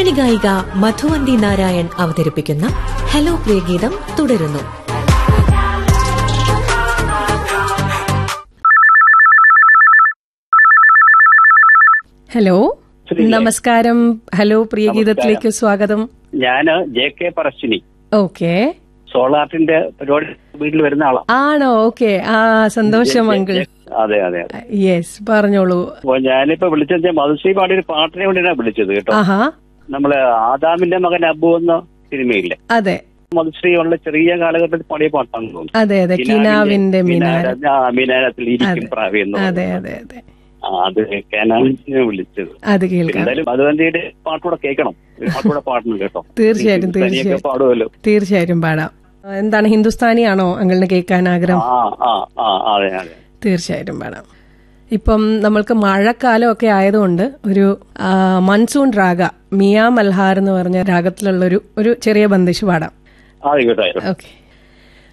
പിന്നണി ഗായിക മധുവന്തി നാരായൺ അവതരിപ്പിക്കുന്ന ഹലോ പ്രിയഗീതം തുടരുന്നു ഹലോ ശ്രീ നമസ്കാരം ഹലോ പ്രിയഗീതത്തിലേക്ക് സ്വാഗതം ഞാന് ജെ കെ പറശ്ശിനി ഓക്കെ സോളാർട്ടിന്റെ പരിപാടി വീട്ടിൽ വരുന്ന ആളാ ആണോ ഓക്കെ ആ സന്തോഷം അങ്കിൾ അതെ അതെ അതെ യെസ് പറഞ്ഞോളൂ അപ്പൊ ഞാനിപ്പോ വിളിച്ചത് മധുശ്രീ പാടിയ ഒരു പാട്ടിനെ വേണ്ടിയാണ് വിളിച്ചത് കേട്ടോ ആഹാ നമ്മള് ആദാമിന്റെ മകൻ അബു എന്ന സിനിമയില്ലേ അതെ മധുശ്രീ ഉള്ള ചെറിയ കാലഘട്ടത്തിൽ പാടിയ പാട്ടാണെന്ന് തോന്നുന്നു അതെ അതെ കിനാവിന്റെ മിനാര മിനാര- ആ, മിനാരത്തിൽ ഇരിക്കും പ്രാവി എന്ന് അതെ പറയുന്നത്. അതെ അതെ ആ, അത് കേൾക്കാനാണ് ഞാൻ വിളിച്ചത് അത് കേൾക്കാം എന്തായാലും മധുവന്തിയുടെ പാട്ടുകൂടെ കേൾക്കണം ഒരു പാട്ടുകൂടെ പാടണം കേട്ടോ തീർച്ചയായിട്ടും, തനിയൊക്കെ തീർച്ചയായും. പാടുമല്ലോ തീർച്ചയായും പാടാം എന്താണ് ഹിന്ദുസ്ഥാനി ആണോ അങ്കിളിന് കേൾക്കാൻ ആഗ്രഹം ആ ആ ആ അതെ അതെ തീർച്ചയായിട്ടും പാടാം ഇപ്പം നമ്മൾക്ക് മഴക്കാലം ഒക്കെ ആയതുകൊണ്ട് ഒരു ആ, മൺസൂൺ രാഗ മിയ മൽഹാർ എന്ന് പറഞ്ഞ രാഗത്തിലുള്ള ഒരു ഒരു ചെറിയ ബന്ദിഷ് പാടാം ആയിക്കോട്ടെ ആയിക്കോട്ടെ ഓക്കെ